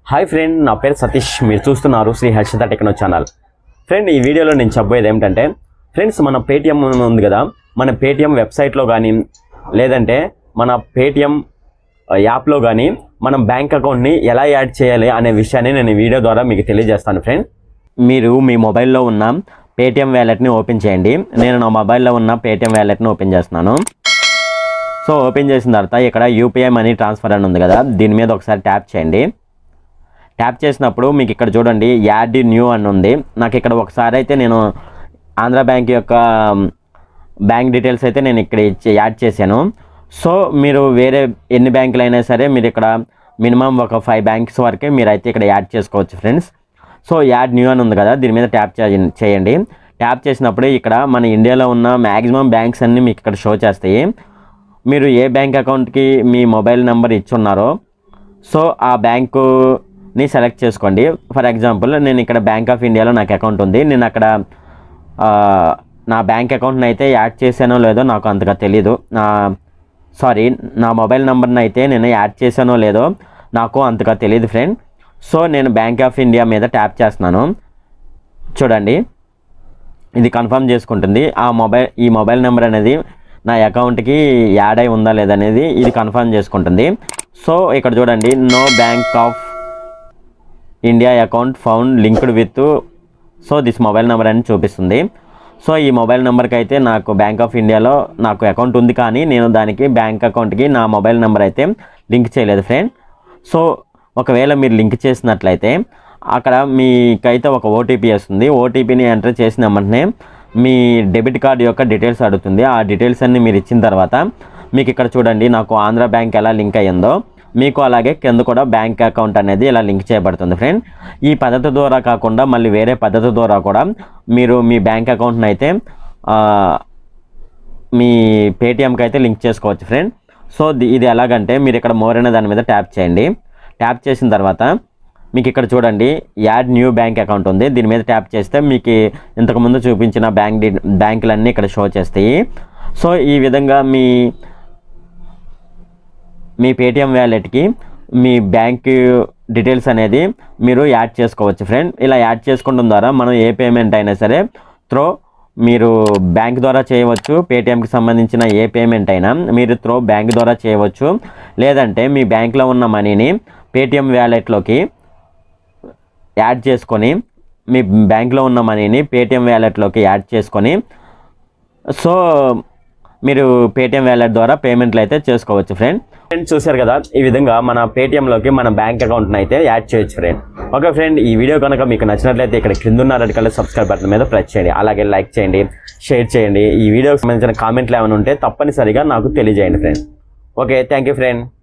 hi friend నా పేరు సతీష్ మీరు చూస్తున్నారు Shri Harshitha techno channel friend ఈ వీడియోలో నేను చెప్పబోయేది ఏమిటంటే ఫ్రెండ్స్ మన పేటిఎం ఉంది కదా మన పేటిఎం వెబ్సైట్లో కానీ లేదంటే మన పేటిఎం యాప్లో కానీ మనం బ్యాంక్ అకౌంట్ని ఎలా యాడ్ చేయాలి అనే విషయాన్ని నేను ఈ వీడియో ద్వారా మీకు తెలియజేస్తాను ఫ్రెండ్ మీరు మీ మొబైల్లో ఉన్న పేటిఎం వ్యాలెట్ని ఓపెన్ చేయండి నేను నా మొబైల్లో ఉన్న పేటిఎం వ్యాలెట్ని ఓపెన్ చేస్తున్నాను సో ఓపెన్ చేసిన తర్వాత ఇక్కడ యూపీఐ మనీ ట్రాన్స్ఫర్ అని ఉంది కదా దీని మీద ఒకసారి ట్యాప్ చేయండి ట్యాప్ చేసినప్పుడు మీకు ఇక్కడ చూడండి యాడ్ న్యూ అని ఉంది నాకు ఇక్కడ ఒకసారి అయితే నేను ఆంధ్ర బ్యాంక్ యొక్క బ్యాంక్ డీటెయిల్స్ అయితే నేను ఇక్కడ ఇచ్చి యాడ్ చేశాను సో మీరు వేరే ఎన్ని బ్యాంకులు అయినా సరే మీరు ఇక్కడ మినిమం ఒక ఫైవ్ బ్యాంక్స్ వరకే మీరు అయితే ఇక్కడ యాడ్ చేసుకోవచ్చు ఫ్రెండ్స్ సో యాడ్ న్యూ అని ఉంది కదా దీని మీద ట్యాప్ చేయ- చేయండి ట్యాప్ చేసినప్పుడు ఇక్కడ మన ఇండియాలో ఉన్న మ్యాక్సిమం బ్యాంక్స్ అన్నీ మీకు ఇక్కడ షో చేస్తాయి మీరు ఏ బ్యాంక్ అకౌంట్కి మీ మొబైల్ నెంబర్ ఇచ్చున్నారో సో ఆ బ్యాంకుని సెలెక్ట్ చేసుకోండి ఫర్ ఎగ్జాంపుల్ నేను ఇక్కడ బ్యాంక్ ఆఫ్ ఇండియాలో నాకు అకౌంట్ ఉంది నేను అక్కడ ఆ, నా బ్యాంక్ అకౌంట్ని అయితే యాడ్ చేశానో లేదో నాకు అంతగా తెలీదు నా సారీ నా మొబైల్ నెంబర్ని అయితే నేను యాడ్ చేశానో లేదో నాకు అంతగా తెలియదు ఫ్రెండ్ సో నేను బ్యాంక్ ఆఫ్ ఇండియా మీద ట్యాప్ చేస్తున్నాను చూడండి ఇది కన్ఫర్మ్ చేసుకుంటుంది ఆ మొబైల్ ఈ మొబైల్ నెంబర్ అనేది నా అకౌంట్కి యాడ్ అయి ఉందా లేదనేది ఇది కన్ఫర్మ్ చేసుకుంటుంది సో ఇక్కడ చూడండి no bank of India account found linked with so this mobile number అని చూపిస్తుంది సో ఈ మొబైల్ నెంబర్కి అయితే నాకు బ్యాంక్ ఆఫ్ ఇండియాలో నాకు అకౌంట్ ఉంది కానీ నేను దానికి బ్యాంక్ అకౌంట్కి నా మొబైల్ నెంబర్ అయితే లింక్ చేయలేదు ఫ్రెండ్ సో ఒకవేళ మీరు లింక్ చేసినట్లయితే అక్కడ మీకైతే ఒక ఓటీపీ వస్తుంది ఓటీపీని ఎంటర్ చేసిన వెంటనే మీ డెబిట్ కార్డ్ యొక్క డీటెయిల్స్ అడుగుతుంది ఆ డీటెయిల్స్ అన్ని మీరు ఇచ్చిన తర్వాత మీకు ఇక్కడ చూడండి నాకు ఆంధ్ర బ్యాంక్ ఎలా లింక్ అయ్యిందో మీకు అలాగే కింద కూడా బ్యాంక్ అకౌంట్ అనేది ఇలా లింక్ చేయబడుతుంది ఫ్రెండ్ ఈ పద్ధతి ద్వారా కాకుండా మళ్ళీ వేరే పద్ధతి ద్వారా కూడా మీరు మీ బ్యాంక్ అకౌంట్ని అయితే ఆ, మీ పేటిఎంకి అయితే లింక్ చేసుకోవచ్చు ఫ్రెండ్ సో ది- ఇది ఎలాగంటే మీరు ఇక్కడ మోర్ అనే దాని మీద ట్యాప్ చేయండి ట్యాప్ చేసిన తర్వాత మీకు ఇక్కడ చూడండి యాడ్ న్యూ బ్యాంక్ అకౌంట్ ఉంది దీని మీద ట్యాప్ చేస్తే మీకు ఇంతకుముందు చూపించిన బ్యాంక్ డీ బ్యాంకులన్నీ ఇక్కడ షో చేస్తాయి సో ఈ విధంగా మీ మీ పేటిఎం వ్యాలెట్కి మీ బ్యాంక్ డీటెయిల్స్ అనేది మీరు యాడ్ చేసుకోవచ్చు ఫ్రెండ్ ఇలా యాడ్ చేసుకోవడం ద్వారా మనం ఏ పేమెంట్ అయినా సరే త్రో మీరు బ్యాంక్ ద్వారా చేయవచ్చు పేటిఎంకి సంబంధించిన ఏ పేమెంట్ అయినా మీరు త్రో బ్యాంక్ ద్వారా చేయవచ్చు లేదంటే మీ బ్యాంక్లో ఉన్న మనీని పేటిఎం వ్యాలెట్లోకి యాడ్ చేసుకొని మీ బ్యాంక్లో ఉన్న మనీని పేటిఎం వ్యాలెట్లోకి యాడ్ చేసుకొని సో మీరు పేటిఎం వ్యాలెట్ ద్వారా పేమెంట్లు అయితే చేసుకోవచ్చు ఫ్రెండ్ ఫ్రెండ్ చూశారు కదా ఈ విధంగా మన పేటిఎంలోకి మన బ్యాంక్ అకౌంట్ని అయితే యాడ్ చేయొచ్చు ఫ్రెండ్ ఓకే ఫ్రెండ్ ఈ వీడియో కనుక మీకు నచ్చినట్లయితే ఇక్కడ కింద ఉన్న రెడ్ కలర్ సబ్స్క్రైబ్ బటన్ మీద ప్రెస్ చేయండి అలాగే లైక్ చేయండి షేర్ చేయండి ఈ వీడియోకి సంబంధించిన కామెంట్లు ఏమైనా ఉంటే తప్పనిసరిగా నాకు తెలియజేయండి friend okay thank you friend